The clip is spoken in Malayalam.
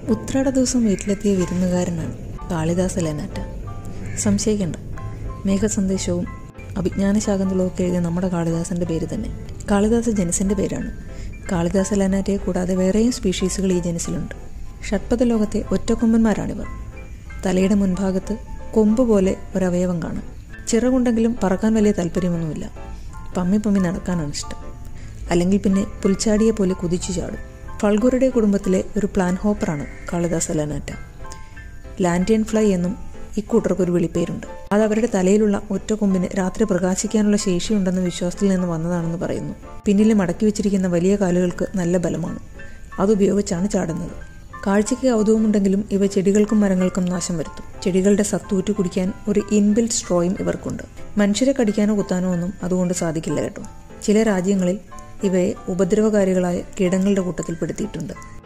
ഉത്രാട ദിവസം വീട്ടിലെത്തിയ വിരുന്നുകാരനാണ് കാളിദാസ ലെനാറ്റ സംശയിക്കണ്ട മേഘസന്ദേശവും അഭിജ്ഞാന ശാകുന്തളവും ഒക്കെ എഴുതിയ നമ്മുടെ കാളിദാസന്റെ പേര് തന്നെ കാളിദാസ ജനസിന്റെ പേരാണ് കാളിദാസ ലെനാറ്റയെ കൂടാതെ വേറെയും സ്പീഷീസുകൾ ഈ ജനസിലുണ്ട് ഷഡ്പഥ ലോകത്തെ ഒറ്റക്കൊമ്പന്മാരാണിവർ തലയുടെ മുൻഭാഗത്ത് കൊമ്പ് പോലെ ഒരവയവം കാണാം ചിറകുണ്ടെങ്കിലും പറക്കാൻ വലിയ താല്പര്യമൊന്നുമില്ല പമ്മി പമ്മി നടക്കാനാണ് ഇഷ്ടം അല്ലെങ്കിൽ പിന്നെ പുൽച്ചാടിയെ പോലെ കുതിച്ചു ചാടും ഫൾഗുരുടെ കുടുംബത്തിലെ ഒരു പ്ലാൻ ഹോപ്പറാണ് കാളിദാസ ലനാറ്റ ലാൻഡിയൻ ഫ്ലൈ എന്നും ഇക്കൂട്ടർക്ക് ഒരു വിളിപ്പേരുണ്ട് അത് അവരുടെ തലയിലുള്ള ഒറ്റ കൊമ്പിന് രാത്രി പ്രകാശിക്കാനുള്ള ശേഷിയുണ്ടെന്ന വിശ്വാസത്തിൽ നിന്ന് വന്നതാണെന്ന് പറയുന്നു പിന്നിൽ മടക്കി വെച്ചിരിക്കുന്ന വലിയ കാലുകൾക്ക് നല്ല ബലമാണ് അതുപയോഗിച്ചാണ് ചാടുന്നത് കാഴ്ചയ്ക്ക് കൗതുകമുണ്ടെങ്കിലും ഇവ ചെടികൾക്കും മരങ്ങൾക്കും നാശം വരുത്തും ചെടികളുടെ സത്തൂറ്റ് കുടിക്കാൻ ഒരു ഇൻബിൽറ്റ് സ്ട്രോയും ഇവർക്കുണ്ട് മനുഷ്യരെ കടിക്കാനോ കുത്താനോ ഒന്നും അതുകൊണ്ട് സാധിക്കില്ല കേട്ടോ ചില രാജ്യങ്ങളിൽ ഇവയെ ഉപദ്രവകാരികളായ കീടങ്ങളുടെ കൂട്ടത്തിൽ പെടുത്തിയിട്ടുണ്ട്